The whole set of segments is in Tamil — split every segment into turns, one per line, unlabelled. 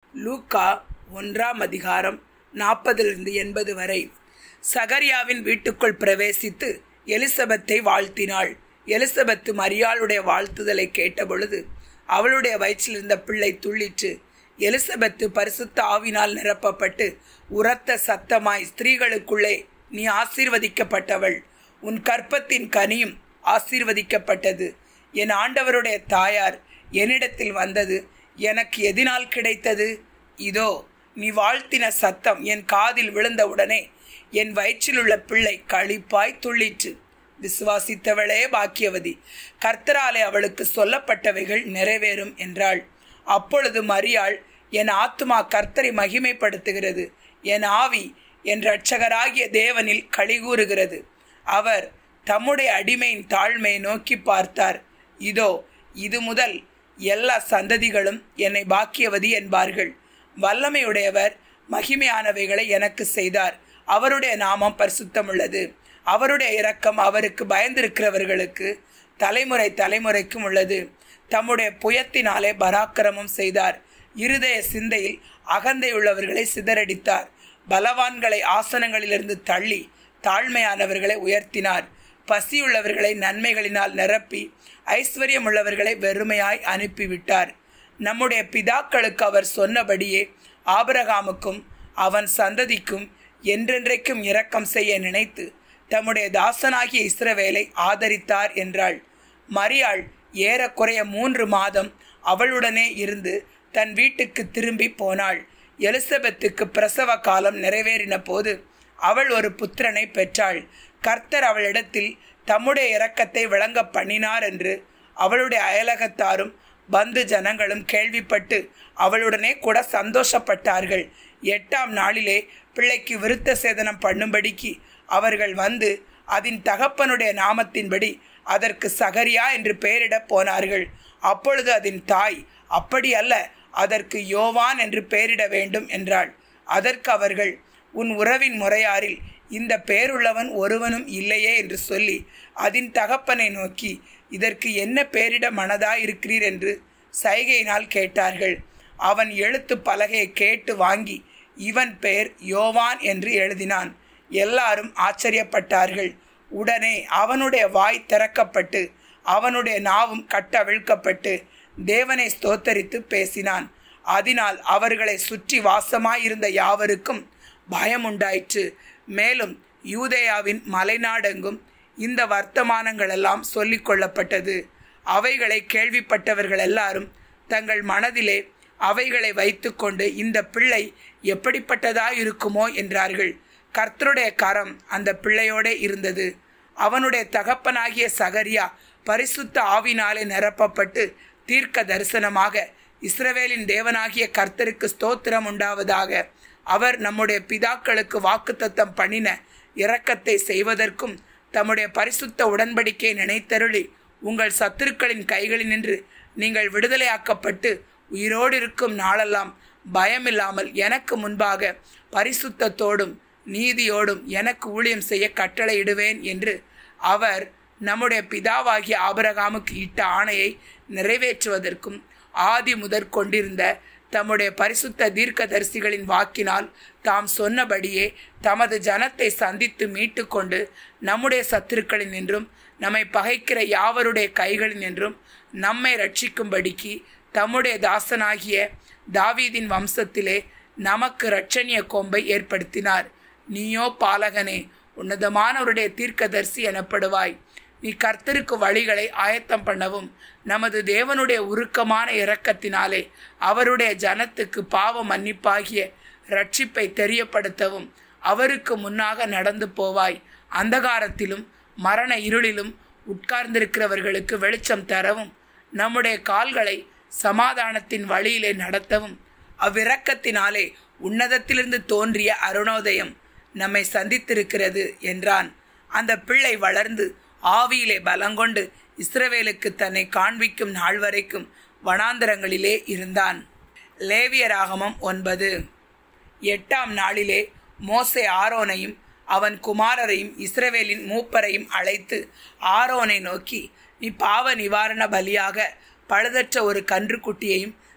லூக்கா ஒன்றாம் அதிகாரம் நாற்பதிலிருந்து எண்பது வரை சகரியாவின் வீட்டுக்குள் பிரவேசித்து எலிசபெத்தை வாழ்த்தினாள் எலிசபெத்து மரியாளுடைய வாழ்த்துதலை கேட்டபொழுது அவளுடைய வயிற்றிலிருந்த பிள்ளை துள்ளிற்று எலிசபெத்து பரிசுத்த ஆவினால் நிரப்பப்பட்டு உரத்த சத்தமாய் ஸ்திரீகளுக்குள்ளே நீ ஆசீர்வதிக்கப்பட்டவள் உன் கற்பத்தின் கனியும் ஆசீர்வதிக்கப்பட்டது என் ஆண்டவருடைய தாயார் என்னிடத்தில் வந்தது எனக்கு எதினால் கிடைத்தது இதோ நீ வாழ்த்தின சத்தம் என் காதில் விழுந்தவுடனே என் வயிற்றிலுள்ள பிள்ளை களிப்பாய் துள்ளிற்று விசுவாசித்தவளே பாக்கியவதி கர்த்தராலே அவளுக்கு சொல்லப்பட்டவைகள் நிறைவேறும் என்றாள் அப்பொழுது மரியாள் என் ஆத்துமா கர்த்தரை மகிமைப்படுத்துகிறது என் ஆவி என் இரட்சகராகிய தேவனில் கழிகூறுகிறது அவர் தம்முடைய அடிமையின் தாழ்மையை நோக்கி பார்த்தார் இதோ இது முதல் எல்லா சந்ததிகளும் என்னை பாக்கியவதி என்பார்கள் வல்லமையுடையவர் மகிமையானவைகளை எனக்கு செய்தார் அவருடைய நாமம் பரிசுத்தமுள்ளது அவருடைய இரக்கம் அவருக்கு பயந்திருக்கிறவர்களுக்கு தலைமுறை தலைமுறைக்கும் உள்ளது தம்முடைய புயத்தினாலே பராக்கிரமம் செய்தார் இருதய சிந்தையில் அகந்தை உள்ளவர்களை சிதறடித்தார் பலவான்களை ஆசனங்களிலிருந்து தள்ளி தாழ்மையானவர்களை உயர்த்தினார் பசியுள்ளவர்களை நன்மைகளினால் நிரப்பி ஐஸ்வர்யம் உள்ளவர்களை வெறுமையாய் அனுப்பிவிட்டார் நம்முடைய பிதாக்களுக்கு அவர் சொன்னபடியே ஆபரகாமுக்கும் அவன் சந்ததிக்கும் என்றென்றைக்கும் இரக்கம் செய்ய நினைத்து தம்முடைய தாசனாகிய இஸ்ரவேலை ஆதரித்தார் என்றாள் மரியாள் ஏறக்குறைய மூன்று மாதம் அவளுடனே இருந்து தன் வீட்டுக்கு திரும்பி போனாள் எலிசபெத்துக்கு பிரசவ காலம் நிறைவேறின போது அவள் ஒரு புத்திரனை பெற்றாள் கர்த்தர் அவளிடத்தில் தம்முடைய இரக்கத்தை விளங்க பண்ணினார் என்று அவளுடைய அயலகத்தாரும் பந்து ஜனங்களும் கேள்விப்பட்டு அவளுடனே கூட சந்தோஷப்பட்டார்கள் எட்டாம் நாளிலே பிள்ளைக்கு விருத்த சேதனம் பண்ணும்படிக்கு அவர்கள் வந்து அதன் தகப்பனுடைய நாமத்தின்படி அதற்கு சகரியா என்று பெயரிடப் போனார்கள் அப்பொழுது அதன் தாய் அப்படி அல்ல அதற்கு யோவான் என்று பெயரிட வேண்டும் என்றாள் அதற்கு அவர்கள் உன் உறவின் முறையாரில் இந்த பெயருள்ளவன் ஒருவனும் இல்லையே என்று சொல்லி அதன் தகப்பனை நோக்கி இதற்கு என்ன பெயரிட மனதாயிருக்கிறீர் என்று சைகையினால் கேட்டார்கள் அவன் எழுத்து பலகையை கேட்டு வாங்கி இவன் பெயர் யோவான் என்று எழுதினான் எல்லாரும் ஆச்சரியப்பட்டார்கள் உடனே அவனுடைய வாய் திறக்கப்பட்டு அவனுடைய நாவும் கட்டவிழ்க்கப்பட்டு தேவனை ஸ்தோத்தரித்து பேசினான் அதனால் அவர்களை சுற்றி வாசமாயிருந்த யாவருக்கும் பயம் உண்டாயிற்று மேலும் யூதேயாவின் மலைநாடெங்கும் இந்த வர்த்தமானங்களெல்லாம் சொல்லிக் கொள்ளப்பட்டது அவைகளை கேள்விப்பட்டவர்கள் எல்லாரும் தங்கள் மனதிலே அவைகளை வைத்துக்கொண்டு இந்த பிள்ளை எப்படிப்பட்டதாய் இருக்குமோ என்றார்கள் கர்த்தருடைய கரம் அந்த பிள்ளையோடே இருந்தது அவனுடைய தகப்பனாகிய சகரியா பரிசுத்த ஆவினாலே நிரப்பப்பட்டு தீர்க்க தரிசனமாக இஸ்ரவேலின் தேவனாகிய கர்த்தருக்கு ஸ்தோத்திரம் உண்டாவதாக அவர் நம்முடைய பிதாக்களுக்கு வாக்குத்தத்தம் பண்ணின இரக்கத்தை செய்வதற்கும் தம்முடைய பரிசுத்த உடன்படிக்கையை நினைத்தருளி உங்கள் சத்துருக்களின் கைகளில் நின்று நீங்கள் விடுதலையாக்கப்பட்டு உயிரோடு இருக்கும் நாளெல்லாம் பயமில்லாமல் எனக்கு முன்பாக பரிசுத்தத்தோடும் நீதியோடும் எனக்கு ஊழியம் செய்ய கட்டளையிடுவேன் என்று அவர் நம்முடைய பிதாவாகிய ஆபரகாமுக்கு இட்ட ஆணையை நிறைவேற்றுவதற்கும் ஆதி முதற் கொண்டிருந்த தம்முடைய பரிசுத்த தீர்க்கதரிசிகளின் வாக்கினால் தாம் சொன்னபடியே தமது ஜனத்தை சந்தித்து மீட்டு கொண்டு நம்முடைய சத்துருக்களின் என்றும் நம்மை பகைக்கிற யாவருடைய கைகளின் என்றும் நம்மை ரட்சிக்கும்படிக்கு தம்முடைய தாசனாகிய தாவீதின் வம்சத்திலே நமக்கு இரட்சணிய கொம்பை ஏற்படுத்தினார் நீயோ பாலகனே உன்னதமானவருடைய தீர்க்கதரிசி எனப்படுவாய் நீ கர்த்தருக்கு வழிகளை ஆயத்தம் பண்ணவும் நமது தேவனுடைய உருக்கமான இரக்கத்தினாலே அவருடைய ஜனத்துக்கு பாவ மன்னிப்பாகிய ரட்சிப்பை தெரியப்படுத்தவும் அவருக்கு முன்னாக நடந்து போவாய் அந்தகாரத்திலும் மரண இருளிலும் உட்கார்ந்திருக்கிறவர்களுக்கு வெளிச்சம் தரவும் நம்முடைய கால்களை சமாதானத்தின் வழியிலே நடத்தவும் அவ்விரக்கத்தினாலே உன்னதத்திலிருந்து தோன்றிய அருணோதயம் நம்மை சந்தித்திருக்கிறது என்றான் அந்த பிள்ளை வளர்ந்து ஆவியிலே பலங்கொண்டு இஸ்ரவேலுக்கு தன்னை காண்பிக்கும் நாள் வரைக்கும் வனாந்தரங்களிலே இருந்தான் லேவியராகமம் ஒன்பது எட்டாம் நாளிலே மோசே ஆரோனையும் அவன் குமாரரையும் இஸ்ரவேலின் மூப்பரையும் அழைத்து ஆரோனை நோக்கி நீ பாவ நிவாரண பலியாக பழுதற்ற ஒரு கன்றுக்குட்டியையும்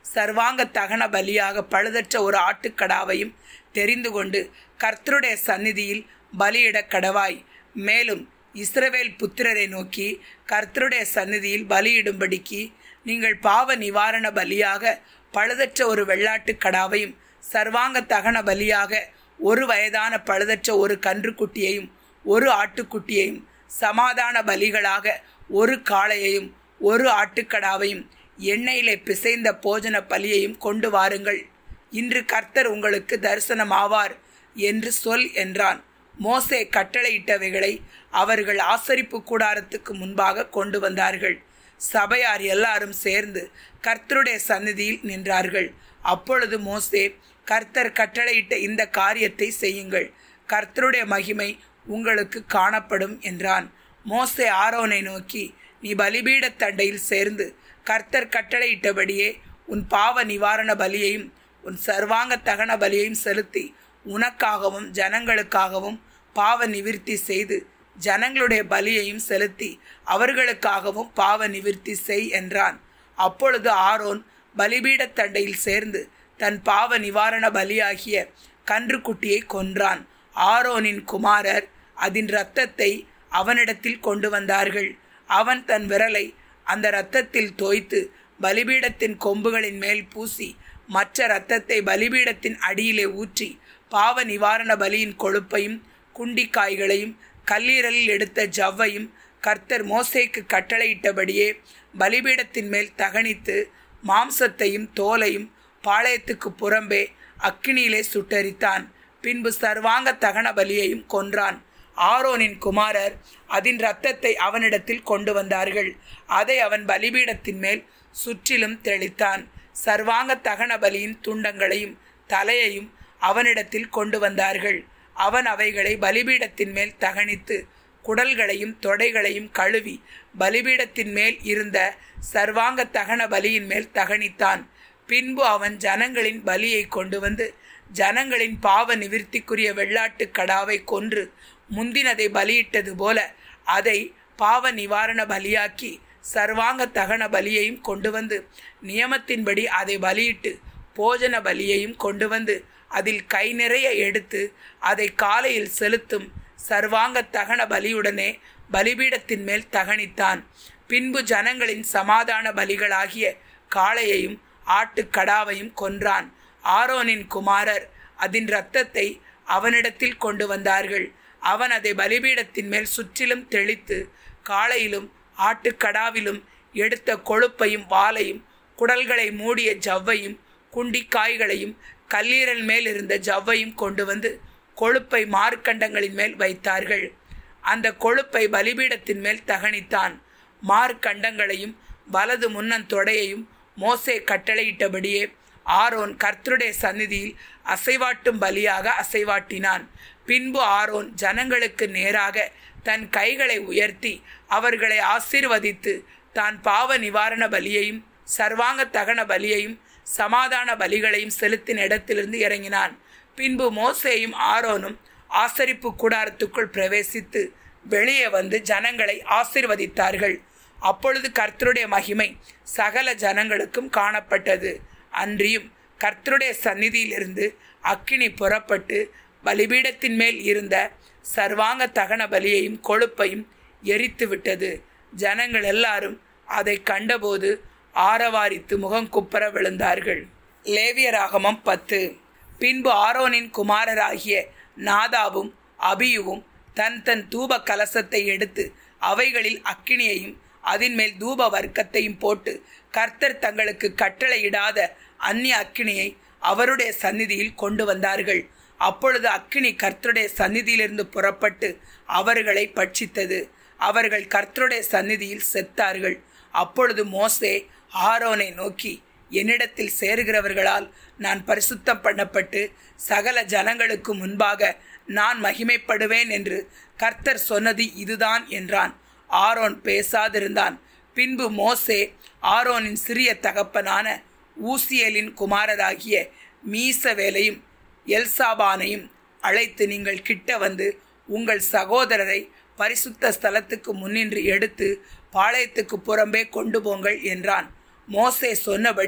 சர்வாங்க தகன பலியாக பழுதற்ற ஒரு ஆட்டுக்கடாவையும் தெரிந்து கொண்டு கர்த்தருடைய சந்நிதியில் பலியிட கடவாய் மேலும் இஸ்ரவேல் புத்திரரை நோக்கி கர்த்தருடைய சந்நிதியில் பலியிடும்படிக்கு நீங்கள் பாவ நிவாரண பலியாக பழுதற்ற ஒரு வெள்ளாட்டு கடாவையும் சர்வாங்க தகன பலியாக ஒரு வயதான பழுதற்ற ஒரு கன்றுக்குட்டியையும் ஒரு ஆட்டுக்குட்டியையும் சமாதான பலிகளாக ஒரு காளையையும் ஒரு ஆட்டுக்கடாவையும் எண்ணெயிலே பிசைந்த போஜன பலியையும் கொண்டு வாருங்கள் இன்று கர்த்தர் உங்களுக்கு தரிசனமாவார் என்று சொல் என்றான் மோசே கட்டளையிட்டவைகளை அவர்கள் ஆசரிப்பு கூடாரத்துக்கு முன்பாக கொண்டு வந்தார்கள் சபையார் எல்லாரும் சேர்ந்து கர்த்தருடைய சந்நிதியில் நின்றார்கள் அப்பொழுது மோசே கர்த்தர் கட்டளையிட்ட இந்த காரியத்தை செய்யுங்கள் கர்த்தருடைய மகிமை உங்களுக்கு காணப்படும் என்றான் மோசே ஆரோனை நோக்கி நீ பலிபீட தண்டையில் சேர்ந்து கர்த்தர் கட்டளையிட்டபடியே உன் பாவ நிவாரண பலியையும் உன் சர்வாங்க தகன பலியையும் செலுத்தி உனக்காகவும் ஜனங்களுக்காகவும் பாவ நிவிர்த்தி செய்து ஜனங்களுடைய பலியையும் செலுத்தி அவர்களுக்காகவும் பாவ நிவிர்த்தி செய் என்றான் அப்பொழுது ஆரோன் பலிபீட தண்டையில் சேர்ந்து தன் பாவ நிவாரண பலியாகிய கன்றுக்குட்டியை கொன்றான் ஆரோனின் குமாரர் அதன் இரத்தத்தை அவனிடத்தில் கொண்டு வந்தார்கள் அவன் தன் விரலை அந்த இரத்தத்தில் தோய்த்து பலிபீடத்தின் கொம்புகளின் மேல் பூசி மற்ற இரத்தத்தை பலிபீடத்தின் அடியிலே ஊற்றி பாவ நிவாரண பலியின் கொழுப்பையும் குண்டிக்காய்களையும் கல்லீரலில் எடுத்த ஜவ்வையும் கர்த்தர் மோசேக்கு கட்டளையிட்டபடியே பலிபீடத்தின் மேல் தகனித்து மாம்சத்தையும் தோலையும் பாளையத்துக்கு புறம்பே அக்கினியிலே சுட்டரித்தான் பின்பு சர்வாங்க தகன பலியையும் கொன்றான் ஆரோனின் குமாரர் அதன் இரத்தத்தை அவனிடத்தில் கொண்டு வந்தார்கள் அதை அவன் பலிபீடத்தின் மேல் சுற்றிலும் தெளித்தான் சர்வாங்க தகன பலியின் துண்டங்களையும் தலையையும் அவனிடத்தில் கொண்டு வந்தார்கள் அவன் அவைகளை பலிபீடத்தின் மேல் தகனித்து குடல்களையும் தொடைகளையும் கழுவி பலிபீடத்தின் மேல் இருந்த சர்வாங்க தகன பலியின் மேல் தகனித்தான் பின்பு அவன் ஜனங்களின் பலியை கொண்டு வந்து ஜனங்களின் பாவ நிவிர்த்திக்குரிய வெள்ளாட்டு கடாவை கொன்று முந்தினதை பலியிட்டது போல அதை பாவ நிவாரண பலியாக்கி சர்வாங்க தகன பலியையும் கொண்டு வந்து நியமத்தின்படி அதை பலியிட்டு போஜன பலியையும் கொண்டு வந்து அதில் கை நிறைய எடுத்து அதை காலையில் செலுத்தும் சர்வாங்க தகன பலியுடனே பலிபீடத்தின் மேல் தகனித்தான் பின்பு ஜனங்களின் சமாதான பலிகளாகிய காளையையும் ஆட்டுக்கடாவையும் கொன்றான் ஆரோனின் குமாரர் அதன் இரத்தத்தை அவனிடத்தில் கொண்டு வந்தார்கள் அவன் அதை பலிபீடத்தின் மேல் சுற்றிலும் தெளித்து காளையிலும் ஆட்டுக்கடாவிலும் எடுத்த கொழுப்பையும் வாலையும் குடல்களை மூடிய ஜவ்வையும் குண்டிக்காய்களையும் கல்லீரல் மேல் இருந்த ஜவ்வையும் கொண்டு வந்து கொழுப்பை மார்க்கண்டங்களின் மேல் வைத்தார்கள் அந்த கொழுப்பை பலிபீடத்தின் மேல் தகனித்தான் மார்க்கண்டங்களையும் வலது முன்னன் தொடையையும் மோசே கட்டளையிட்டபடியே ஆரோன் கர்த்தருடைய சந்நிதியில் அசைவாட்டும் பலியாக அசைவாட்டினான் பின்பு ஆரோன் ஜனங்களுக்கு நேராக தன் கைகளை உயர்த்தி அவர்களை ஆசீர்வதித்து தான் பாவ நிவாரண பலியையும் சர்வாங்க தகன பலியையும் சமாதான பலிகளையும் செலுத்தின இடத்திலிருந்து இறங்கினான் பின்பு மோசேயும் ஆரோனும் ஆசரிப்பு கூடாரத்துக்குள் பிரவேசித்து வெளியே வந்து ஜனங்களை ஆசிர்வதித்தார்கள் அப்பொழுது கர்த்தருடைய மகிமை சகல ஜனங்களுக்கும் காணப்பட்டது அன்றியும் கர்த்தருடைய சந்நிதியிலிருந்து அக்கினி புறப்பட்டு பலிபீடத்தின் மேல் இருந்த சர்வாங்க தகன பலியையும் கொழுப்பையும் எரித்து விட்டது ஜனங்கள் எல்லாரும் அதை கண்டபோது ஆரவாரித்து முகம் குப்பர விழுந்தார்கள் லேவியராகமம் பத்து பின்பு ஆரோனின் குமாரராகிய நாதாவும் அபியுவும் தன் தன் தூப கலசத்தை எடுத்து அவைகளில் அக்கினியையும் அதன் மேல் தூப வர்க்கத்தையும் போட்டு கர்த்தர் தங்களுக்கு கட்டளையிடாத அந்நிய அக்கினியை அவருடைய சந்நிதியில் கொண்டு வந்தார்கள் அப்பொழுது அக்கினி கர்த்தருடைய சந்நிதியிலிருந்து புறப்பட்டு அவர்களை பட்சித்தது அவர்கள் கர்த்தருடைய சந்நிதியில் செத்தார்கள் அப்பொழுது மோசே ஆரோனை நோக்கி என்னிடத்தில் சேருகிறவர்களால் நான் பரிசுத்தம் பண்ணப்பட்டு சகல ஜனங்களுக்கு முன்பாக நான் மகிமைப்படுவேன் என்று கர்த்தர் சொன்னது இதுதான் என்றான் ஆரோன் பேசாதிருந்தான் பின்பு மோசே ஆரோனின் சிறிய தகப்பனான ஊசியலின் குமாரராகிய மீசவேலையும் எல்சாபானையும் அழைத்து நீங்கள் கிட்ட வந்து உங்கள் சகோதரரை பரிசுத்த ஸ்தலத்துக்கு முன்னின்று எடுத்து பாளையத்துக்கு புறம்பே கொண்டு போங்கள் என்றான் மோசே சொன்னபடி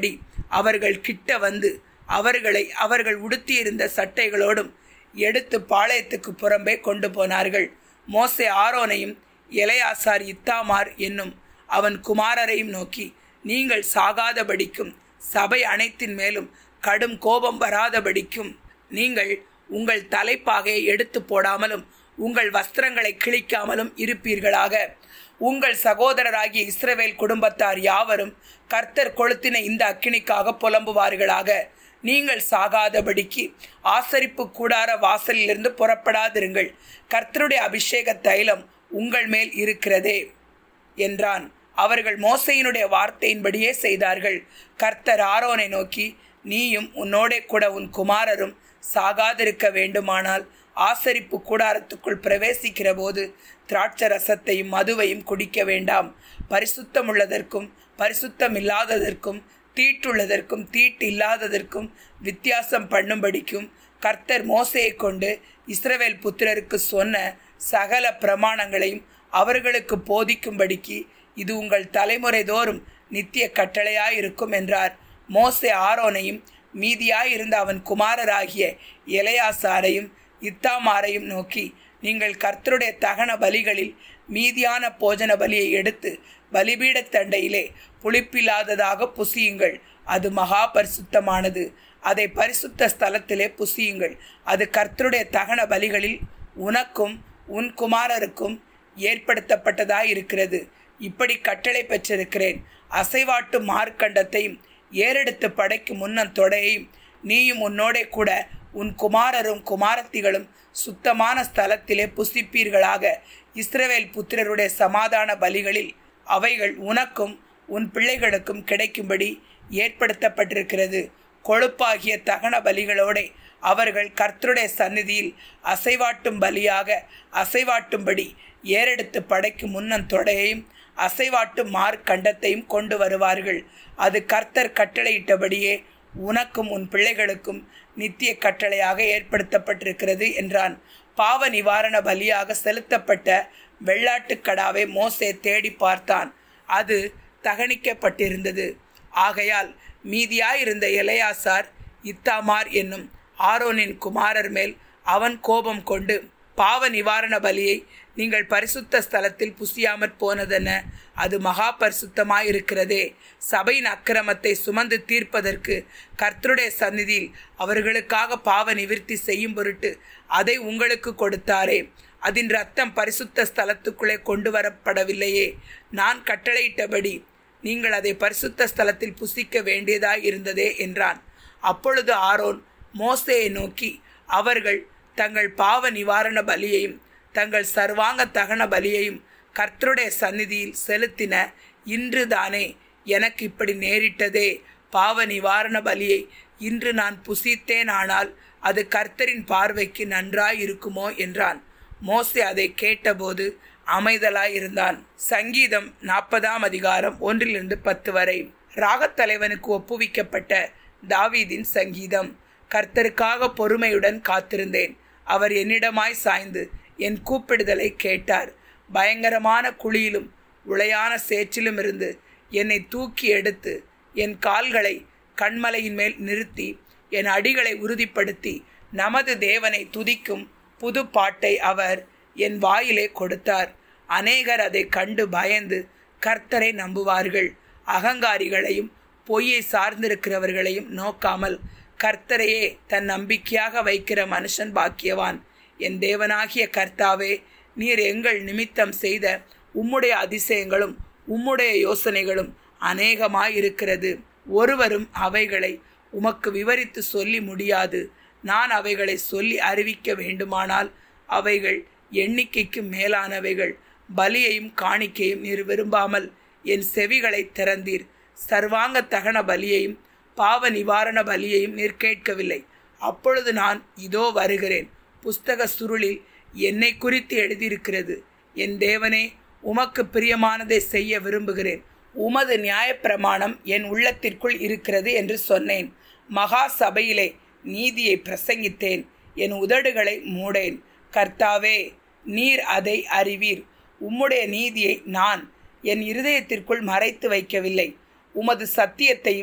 அவர்கள் கிட்ட வந்து அவர்களை அவர்கள் உடுத்தியிருந்த சட்டைகளோடும் எடுத்து பாளையத்துக்கு புறம்பே கொண்டு போனார்கள் மோசே ஆரோனையும் எலையாசார் இத்தாமார் என்னும் அவன் குமாரரையும் நோக்கி நீங்கள் சாகாதபடிக்கும் சபை அனைத்தின் மேலும் கடும் கோபம் வராதபடிக்கும் நீங்கள் உங்கள் தலைப்பாகையை எடுத்து போடாமலும் உங்கள் வஸ்திரங்களை கிழிக்காமலும் இருப்பீர்களாக உங்கள் சகோதரராகிய இஸ்ரவேல் குடும்பத்தார் யாவரும் கர்த்தர் கொளுத்தின இந்த அக்கினிக்காக புலம்புவார்களாக நீங்கள் சாகாதபடிக்கு ஆசரிப்பு கூடார வாசலிலிருந்து புறப்படாதிருங்கள் கர்த்தருடைய அபிஷேக தைலம் உங்கள் மேல் இருக்கிறதே என்றான் அவர்கள் மோசையினுடைய வார்த்தையின்படியே செய்தார்கள் கர்த்தர் ஆரோனை நோக்கி நீயும் உன்னோடே கூட உன் குமாரரும் சாகாதிருக்க வேண்டுமானால் ஆசரிப்பு கூடாரத்துக்குள் பிரவேசிக்கிற போது திராட்சை ரசத்தையும் மதுவையும் குடிக்க வேண்டாம் பரிசுத்தமுள்ளதற்கும் பரிசுத்தமில்லாததற்கும் தீட்டுள்ளதற்கும் தீட்டு இல்லாததற்கும் வித்தியாசம் பண்ணும்படிக்கும் கர்த்தர் மோசையை கொண்டு இஸ்ரவேல் புத்திரருக்கு சொன்ன சகல பிரமாணங்களையும் அவர்களுக்கு போதிக்கும்படிக்கு இது உங்கள் தலைமுறை தோறும் நித்திய கட்டளையாயிருக்கும் என்றார் மோசே ஆரோனையும் மீதியாயிருந்த அவன் குமாரராகிய எலையாசாரையும் இத்தாமாரையும் நோக்கி நீங்கள் கர்த்தருடைய தகன பலிகளில் மீதியான போஜன பலியை எடுத்து பலிபீட தண்டையிலே புளிப்பில்லாததாக புசியுங்கள் அது மகா பரிசுத்தமானது அதை பரிசுத்த ஸ்தலத்திலே புசியுங்கள் அது கர்த்தருடைய தகன பலிகளில் உனக்கும் உன் குமாரருக்கும் ஏற்படுத்தப்பட்டதாய் இருக்கிறது இப்படி கட்டளை பெற்றிருக்கிறேன் அசைவாட்டு மார்க்கண்டத்தையும் ஏறெடுத்து படைக்கு முன்னம் தொடையையும் நீயும் உன்னோடே கூட உன் குமாரரும் குமாரத்திகளும் சுத்தமான ஸ்தலத்திலே புசிப்பீர்களாக இஸ்ரவேல் புத்திரருடைய சமாதான பலிகளில் அவைகள் உனக்கும் உன் பிள்ளைகளுக்கும் கிடைக்கும்படி ஏற்படுத்தப்பட்டிருக்கிறது கொழுப்பாகிய தகன பலிகளோட அவர்கள் கர்த்தருடைய சந்நிதியில் அசைவாட்டும் பலியாக அசைவாட்டும்படி ஏறெடுத்து படைக்கு முன்னம் தொடையையும் அசைவாட்டும் மார்க்கண்டத்தையும் கொண்டு வருவார்கள் அது கர்த்தர் கட்டளையிட்டபடியே உனக்கும் உன் பிள்ளைகளுக்கும் நித்திய கட்டளையாக ஏற்படுத்தப்பட்டிருக்கிறது என்றான் பாவ நிவாரண பலியாக செலுத்தப்பட்ட வெள்ளாட்டுக்கடாவை மோசே தேடி பார்த்தான் அது தகனிக்கப்பட்டிருந்தது ஆகையால் மீதியாயிருந்த எலையாசார் இத்தாமார் என்னும் ஆரோனின் குமாரர் மேல் அவன் கோபம் கொண்டு பாவ நிவாரண பலியை நீங்கள் பரிசுத்த ஸ்தலத்தில் புசியாமற் போனதென அது மகா பரிசுத்தமாயிருக்கிறதே சபையின் அக்கிரமத்தை சுமந்து தீர்ப்பதற்கு கர்த்தருடைய சந்நிதியில் அவர்களுக்காக பாவ நிவிர்த்தி செய்யும் பொருட்டு அதை உங்களுக்கு கொடுத்தாரே அதன் ரத்தம் பரிசுத்த ஸ்தலத்துக்குள்ளே கொண்டு வரப்படவில்லையே நான் கட்டளையிட்டபடி நீங்கள் அதை பரிசுத்த ஸ்தலத்தில் புசிக்க வேண்டியதாய் இருந்ததே என்றான் அப்பொழுது ஆரோன் மோசையை நோக்கி அவர்கள் தங்கள் பாவ நிவாரண பலியையும் தங்கள் சர்வாங்க தகன பலியையும் கர்த்தருடைய சந்நிதியில் செலுத்தின இன்று தானே எனக்கு இப்படி நேரிட்டதே பாவ நிவாரண பலியை இன்று நான் புசித்தேன் ஆனால் அது கர்த்தரின் பார்வைக்கு நன்றாய் இருக்குமோ என்றான் மோசே அதை கேட்டபோது அமைதலாய் இருந்தான் சங்கீதம் நாற்பதாம் அதிகாரம் ஒன்றிலிருந்து பத்து வரை ராகத்தலைவனுக்கு ஒப்புவிக்கப்பட்ட தாவீதின் சங்கீதம் கர்த்தருக்காக பொறுமையுடன் காத்திருந்தேன் அவர் என்னிடமாய் சாய்ந்து என் கூப்பிடுதலை கேட்டார் பயங்கரமான குழியிலும் உளையான சேற்றிலும் இருந்து என்னை தூக்கி எடுத்து என் கால்களை கண்மலையின் மேல் நிறுத்தி என் அடிகளை உறுதிப்படுத்தி நமது தேவனை துதிக்கும் புது பாட்டை அவர் என் வாயிலே கொடுத்தார் அநேகர் அதை கண்டு பயந்து கர்த்தரை நம்புவார்கள் அகங்காரிகளையும் பொய்யை சார்ந்திருக்கிறவர்களையும் நோக்காமல் கர்த்தரையே தன் நம்பிக்கையாக வைக்கிற மனுஷன் பாக்கியவான் என் தேவனாகிய கர்த்தாவே நீர் எங்கள் நிமித்தம் செய்த உம்முடைய அதிசயங்களும் உம்முடைய யோசனைகளும் அநேகமாயிருக்கிறது ஒருவரும் அவைகளை உமக்கு விவரித்து சொல்லி முடியாது நான் அவைகளை சொல்லி அறிவிக்க வேண்டுமானால் அவைகள் எண்ணிக்கைக்கு மேலானவைகள் பலியையும் காணிக்கையும் நீர் விரும்பாமல் என் செவிகளை திறந்தீர் சர்வாங்க தகன பலியையும் பாவ நிவாரண பலியையும் நீர் கேட்கவில்லை அப்பொழுது நான் இதோ வருகிறேன் புஸ்தக சுருளில் என்னை குறித்து எழுதியிருக்கிறது என் தேவனே உமக்கு பிரியமானதை செய்ய விரும்புகிறேன் உமது நியாயப்பிரமாணம் என் உள்ளத்திற்குள் இருக்கிறது என்று சொன்னேன் மகா சபையிலே நீதியை பிரசங்கித்தேன் என் உதடுகளை மூடேன் கர்த்தாவே நீர் அதை அறிவீர் உம்முடைய நீதியை நான் என் இருதயத்திற்குள் மறைத்து வைக்கவில்லை உமது சத்தியத்தையும்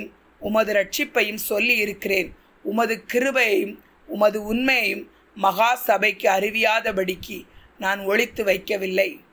உமது ரட்சிப்பையும் சொல்லி இருக்கிறேன் உமது கிருபையையும் உமது உண்மையையும் மகா சபைக்கு அறிவியாதபடிக்கு நான் ஒழித்து வைக்கவில்லை